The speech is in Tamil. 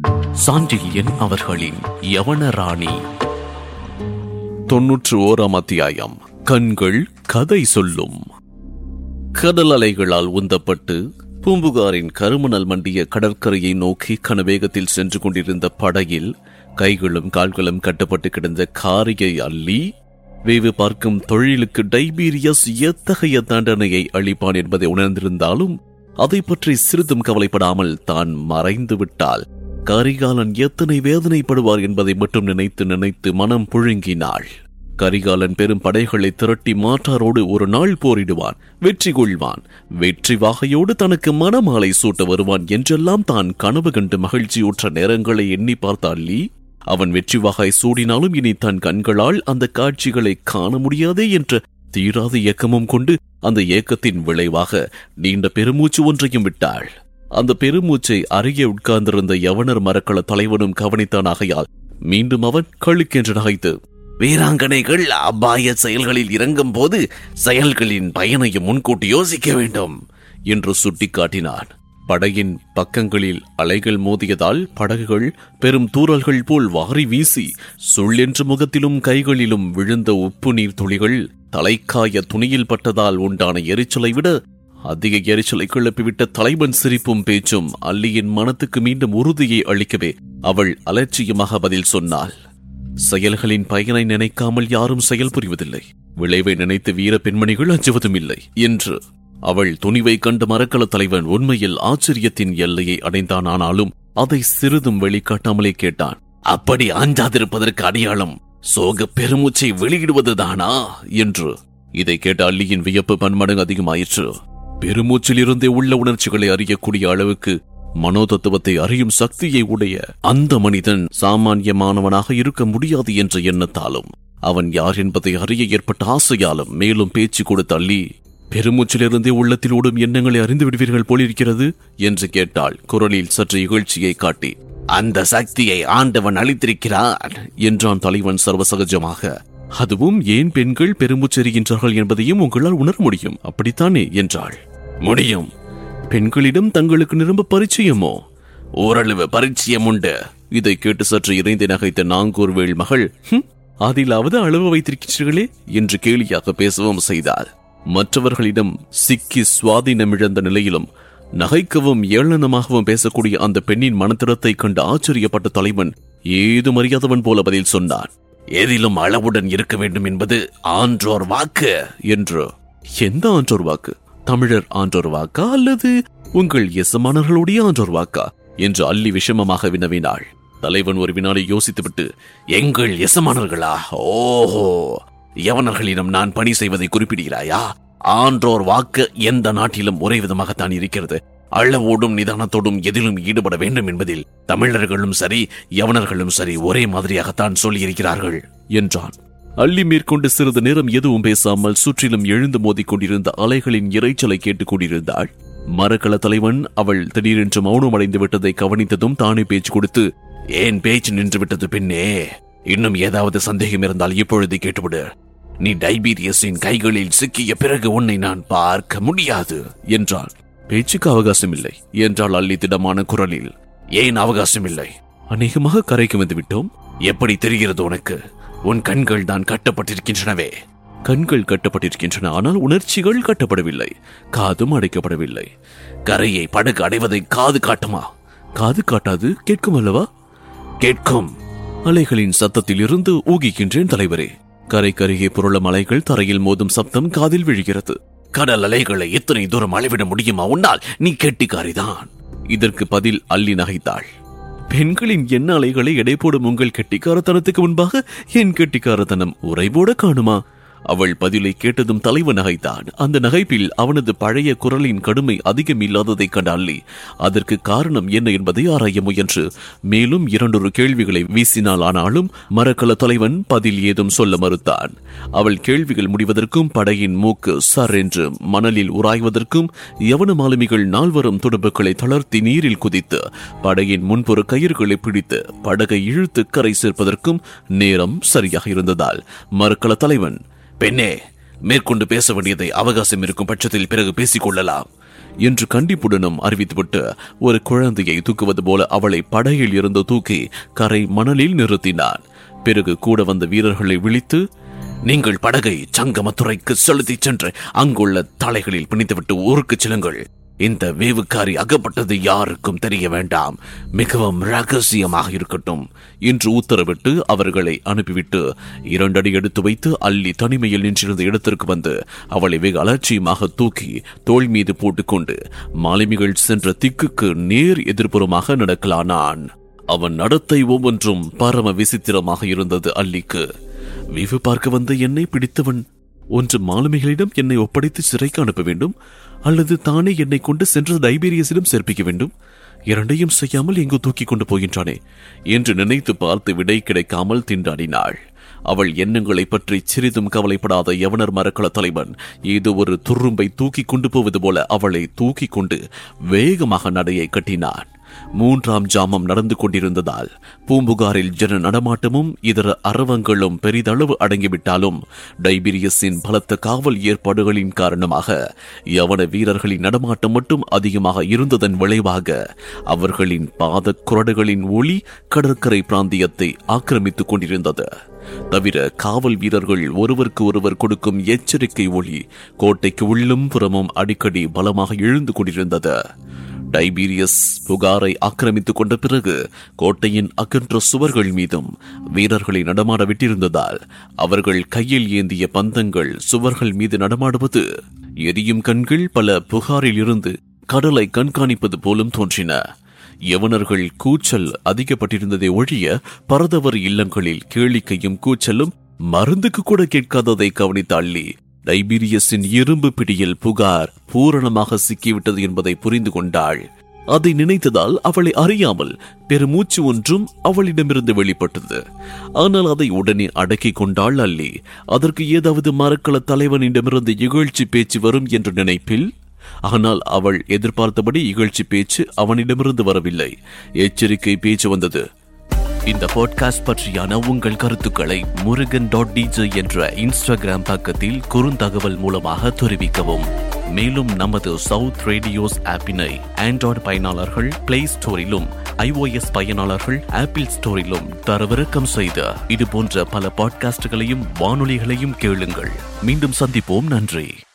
சாண்டில்யன் அவர்களின் யவனராணி தொன்னூற்று ஓராம் அத்தியாயம் கண்கள் கதை சொல்லும் கடல் அலைகளால் உந்தப்பட்டு பூம்புகாரின் கருமணல் மண்டிய கடற்கரையை நோக்கி கனவேகத்தில் சென்று கொண்டிருந்த படகில் கைகளும் கால்களும் கட்டப்பட்டு கிடந்த காரியை அள்ளி வேவு பார்க்கும் தொழிலுக்கு டைபீரியஸ் எத்தகைய தண்டனையை அளிப்பான் என்பதை உணர்ந்திருந்தாலும் அதை பற்றி சிறிதும் கவலைப்படாமல் தான் மறைந்து விட்டால் கரிகாலன் எத்தனை வேதனைப்படுவார் என்பதை மட்டும் நினைத்து நினைத்து மனம் புழுங்கினாள் கரிகாலன் பெரும் படைகளை திரட்டி மாற்றாரோடு ஒரு நாள் போரிடுவான் வெற்றி கொள்வான் வெற்றி வாகையோடு தனக்கு மனமாலை சூட்ட வருவான் என்றெல்லாம் தான் கனவு கண்டு மகிழ்ச்சியுற்ற நேரங்களை எண்ணி பார்த்தால் லீ அவன் வெற்றி வாகை சூடினாலும் இனி தன் கண்களால் அந்த காட்சிகளை காண முடியாதே என்ற தீராத ஏக்கமும் கொண்டு அந்த ஏக்கத்தின் விளைவாக நீண்ட பெருமூச்சு ஒன்றையும் விட்டாள் அந்த பெருமூச்சை அருகே உட்கார்ந்திருந்த யவனர் மரக்கள தலைவனும் கவனித்தான் ஆகையால் மீண்டும் அவன் கழுக்கென்று நகைத்து வீராங்கனைகள் அபாய செயல்களில் இறங்கும் போது செயல்களின் பயனையும் முன்கூட்டி யோசிக்க வேண்டும் என்று சுட்டிக்காட்டினான் படகின் பக்கங்களில் அலைகள் மோதியதால் படகுகள் பெரும் தூறல்கள் போல் வாரி வீசி சுள்ளென்று முகத்திலும் கைகளிலும் விழுந்த உப்பு நீர் துளிகள் தலைக்காய துணியில் பட்டதால் உண்டான எரிச்சலை விட அதிக எரிச்சலை கிளப்பிவிட்ட தலைவன் சிரிப்பும் பேச்சும் அல்லியின் மனத்துக்கு மீண்டும் உறுதியை அளிக்கவே அவள் அலட்சியமாக பதில் சொன்னாள் செயல்களின் பயனை நினைக்காமல் யாரும் செயல் புரிவதில்லை விளைவை நினைத்து வீர பெண்மணிகள் அஞ்சுவதும் இல்லை என்று அவள் துணிவை கண்ட மரக்கல தலைவன் உண்மையில் ஆச்சரியத்தின் எல்லையை அடைந்தான் ஆனாலும் அதை சிறிதும் வெளிக்காட்டாமலே கேட்டான் அப்படி அஞ்சாதிருப்பதற்கு அடையாளம் சோக பெருமூச்சை வெளியிடுவதுதானா என்று இதை கேட்ட அல்லியின் வியப்பு பன்மடங்கு அதிகமாயிற்று பெருமூச்சில் இருந்தே உள்ள உணர்ச்சிகளை அறியக்கூடிய அளவுக்கு மனோதத்துவத்தை அறியும் சக்தியை உடைய அந்த மனிதன் சாமானியமானவனாக இருக்க முடியாது என்ற எண்ணத்தாலும் அவன் யார் என்பதை அறிய ஏற்பட்ட ஆசையாலும் மேலும் பேச்சு கொடுத்த அள்ளி பெருமூச்சிலிருந்தே உள்ளத்தில் ஓடும் எண்ணங்களை அறிந்து விடுவீர்கள் போலிருக்கிறது என்று கேட்டாள் குரலில் சற்று இகழ்ச்சியை காட்டி அந்த சக்தியை ஆண்டவன் அளித்திருக்கிறான் என்றான் தலைவன் சர்வசகஜமாக அதுவும் ஏன் பெண்கள் பெருமூச்செறிகின்றார்கள் என்பதையும் உங்களால் உணர முடியும் அப்படித்தானே என்றாள் முடியும் பெண்களிடம் தங்களுக்கு நிரம்ப பரிச்சயமோ ஓரளவு பரிச்சயம் உண்டு இதை கேட்டு சற்று இறைந்து நகைத்த நாங்கூர்வேள் மகள் "ஹும், அதிலாவது அளவு வைத்திருக்கிறீர்களே என்று கேலியாக பேசவும் செய்தார் மற்றவர்களிடம் சிக்கி சுவாதீனமிழந்த நிலையிலும் நகைக்கவும் ஏளனமாகவும் பேசக்கூடிய அந்த பெண்ணின் மனத்திறத்தை கண்டு ஆச்சரியப்பட்ட தலைவன் ஏதும் அறியாதவன் போல பதில் சொன்னான் எதிலும் அளவுடன் இருக்க வேண்டும் என்பது ஆன்றோர் வாக்கு என்று எந்த ஆன்றோர் வாக்கு தமிழர் ஆன்றோர் வாக்கா அல்லது உங்கள் எசமானர்களுடைய ஆன்றோர் வாக்கா என்று அள்ளி விஷமமாக வினவினாள் தலைவன் ஒரு வினாடி யோசித்துவிட்டு எங்கள் எசமானர்களா ஓஹோ யவனர்களிடம் நான் பணி செய்வதை குறிப்பிடுகிறாயா ஆன்றோர் வாக்கு எந்த நாட்டிலும் ஒரே விதமாகத்தான் இருக்கிறது அளவோடும் நிதானத்தோடும் எதிலும் ஈடுபட வேண்டும் என்பதில் தமிழர்களும் சரி யவனர்களும் சரி ஒரே மாதிரியாகத்தான் சொல்லியிருக்கிறார்கள் என்றான் அள்ளி மேற்கொண்டு சிறிது நேரம் எதுவும் பேசாமல் சுற்றிலும் எழுந்து மோதிக் கொண்டிருந்த அலைகளின் இரைச்சலை கேட்டுக் கொண்டிருந்தாள் மரக்கல தலைவன் அவள் திடீரென்று மௌனம் அடைந்து விட்டதை கவனித்ததும் தானே பேச்சு கொடுத்து ஏன் பேச்சு நின்று விட்டது பின்னே இன்னும் ஏதாவது சந்தேகம் இருந்தால் இப்பொழுது கேட்டுவிடு நீ டைபீரியஸின் கைகளில் சிக்கிய பிறகு உன்னை நான் பார்க்க முடியாது என்றான் பேச்சுக்கு அவகாசம் இல்லை என்றாள் அள்ளி திடமான குரலில் ஏன் அவகாசம் இல்லை அநேகமாக கரைக்கு வந்து விட்டோம் எப்படி தெரிகிறது உனக்கு உன் கண்கள் தான் கட்டப்பட்டிருக்கின்றனவே கண்கள் கட்டப்பட்டிருக்கின்றன ஆனால் உணர்ச்சிகள் கட்டப்படவில்லை காதும் அடைக்கப்படவில்லை கரையை படகு அடைவதை காது காட்டுமா காது காட்டாது கேட்கும் அல்லவா கேட்கும் அலைகளின் சத்தத்தில் இருந்து ஊகிக்கின்றேன் தலைவரே கரை கருகே புரளும் அலைகள் தரையில் மோதும் சப்தம் காதில் விழுகிறது கடல் அலைகளை எத்தனை தூரம் அளவிட முடியுமா உன்னால் நீ கெட்டிக்காரிதான் இதற்கு பதில் அள்ளி நகைத்தாள் பெண்களின் எண்ண அலைகளை எடை போடும் உங்கள் கெட்டிக்காரத்தனத்துக்கு முன்பாக என் கெட்டிக்காரத்தனம் உறைபோட காணுமா அவள் பதிலை கேட்டதும் தலைவன் நகைத்தான் அந்த நகைப்பில் அவனது பழைய குரலின் கடுமை அதிகம் இல்லாததைக் கண்ட அள்ளி அதற்கு காரணம் என்ன என்பதை ஆராய முயன்று மேலும் இரண்டொரு கேள்விகளை வீசினாள் ஆனாலும் மரக்கல தலைவன் பதில் ஏதும் சொல்ல மறுத்தான் அவள் கேள்விகள் முடிவதற்கும் படையின் மூக்கு சர் என்று மணலில் உராய்வதற்கும் யவன மாலுமிகள் நால்வரும் துடுப்புகளை தளர்த்தி நீரில் குதித்து படையின் முன்புற கயிறுகளை பிடித்து படகை இழுத்து கரை சேர்ப்பதற்கும் நேரம் சரியாக இருந்ததால் மரக்கல தலைவன் பெண்ணே மேற்கொண்டு பேச வேண்டியதை அவகாசம் இருக்கும் பட்சத்தில் பிறகு பேசிக் கொள்ளலாம் என்று கண்டிப்புடனும் அறிவித்துவிட்டு ஒரு குழந்தையை தூக்குவது போல அவளை படகில் இருந்து தூக்கி கரை மணலில் நிறுத்தினான் பிறகு கூட வந்த வீரர்களை விழித்து நீங்கள் படகை சங்கமத்துறைக்கு செலுத்திச் சென்று அங்குள்ள தலைகளில் பிணித்துவிட்டு ஊருக்கு செல்லுங்கள் இந்த வேவுக்காரி அகப்பட்டது யாருக்கும் தெரிய வேண்டாம் மிகவும் ரகசியமாக இருக்கட்டும் என்று உத்தரவிட்டு அவர்களை அனுப்பிவிட்டு இரண்டடி எடுத்து வைத்து அள்ளி தனிமையில் நின்றிருந்த இடத்திற்கு வந்து அவளை வெகு அலட்சியமாக தூக்கி தோள் மீது போட்டுக்கொண்டு மாலுமிகள் சென்ற திக்குக்கு நேர் எதிர்ப்புறமாக நடக்கலானான் அவன் நடத்தை ஒவ்வொன்றும் பரம விசித்திரமாக இருந்தது அல்லிக்கு விவு பார்க்க வந்த என்னை பிடித்தவன் ஒன்று மாலுமிகளிடம் என்னை ஒப்படைத்து சிறைக்கு அனுப்ப வேண்டும் அல்லது தானே என்னை கொண்டு சென்று டைபீரியஸிடம் சேர்ப்பிக்க வேண்டும் இரண்டையும் செய்யாமல் எங்கு தூக்கி கொண்டு போகின்றானே என்று நினைத்து பார்த்து விடை கிடைக்காமல் திண்டாடினாள் அவள் எண்ணங்களை பற்றி சிறிதும் கவலைப்படாத யவனர் மரக்கள தலைவன் ஏதோ ஒரு துரும்பை தூக்கி கொண்டு போவது போல அவளை தூக்கி கொண்டு வேகமாக நடையை கட்டினான் மூன்றாம் ஜாமம் நடந்து கொண்டிருந்ததால் பூம்புகாரில் ஜன நடமாட்டமும் இதர அரவங்களும் பெரிதளவு அடங்கிவிட்டாலும் டைபீரியஸின் பலத்த காவல் ஏற்பாடுகளின் காரணமாக யவன வீரர்களின் நடமாட்டம் மட்டும் அதிகமாக இருந்ததன் விளைவாக அவர்களின் பாத குரடுகளின் ஒளி கடற்கரை பிராந்தியத்தை ஆக்கிரமித்துக் கொண்டிருந்தது தவிர காவல் வீரர்கள் ஒருவருக்கு ஒருவர் கொடுக்கும் எச்சரிக்கை ஒளி கோட்டைக்கு உள்ளும் புறமும் அடிக்கடி பலமாக எழுந்து கொண்டிருந்தது டைபீரியஸ் புகாரை ஆக்கிரமித்துக் கொண்ட பிறகு கோட்டையின் அகன்ற சுவர்கள் மீதும் வீரர்களை நடமாட விட்டிருந்ததால் அவர்கள் கையில் ஏந்திய பந்தங்கள் சுவர்கள் மீது நடமாடுவது எரியும் கண்கள் பல புகாரில் இருந்து கடலை கண்காணிப்பது போலும் தோன்றின யவனர்கள் கூச்சல் அதிகப்பட்டிருந்ததை ஒழிய பரதவர் இல்லங்களில் கேளிக்கையும் கூச்சலும் மருந்துக்கு கூட கேட்காததை கவனித்த அள்ளி டைபீரியஸின் இரும்பு பிடியில் புகார் பூரணமாக சிக்கிவிட்டது என்பதை புரிந்து கொண்டாள் அதை நினைத்ததால் அவளை அறியாமல் பெருமூச்சு ஒன்றும் அவளிடமிருந்து வெளிப்பட்டது ஆனால் அதை உடனே அடக்கிக் கொண்டாள் அல்லி அதற்கு ஏதாவது மரக்கள தலைவனிடமிருந்து இகழ்ச்சி பேச்சு வரும் என்ற நினைப்பில் ஆனால் அவள் எதிர்பார்த்தபடி இகழ்ச்சி பேச்சு அவனிடமிருந்து வரவில்லை எச்சரிக்கை பேச்சு வந்தது இந்த பாட்காஸ்ட் பற்றியான உங்கள் கருத்துக்களை முருகன் டாட் டிஜே என்ற இன்ஸ்டாகிராம் பக்கத்தில் குறுந்தகவல் மூலமாக தெரிவிக்கவும் மேலும் நமது சவுத் ரேடியோஸ் ஆப்பினை ஆண்ட்ராய்டு பயனாளர்கள் பிளே ஸ்டோரிலும் ஐஓஎஸ் பயனாளர்கள் ஆப்பிள் ஸ்டோரிலும் தரவிறக்கம் செய்த இது போன்ற பல பாட்காஸ்டுகளையும் வானொலிகளையும் கேளுங்கள் மீண்டும் சந்திப்போம் நன்றி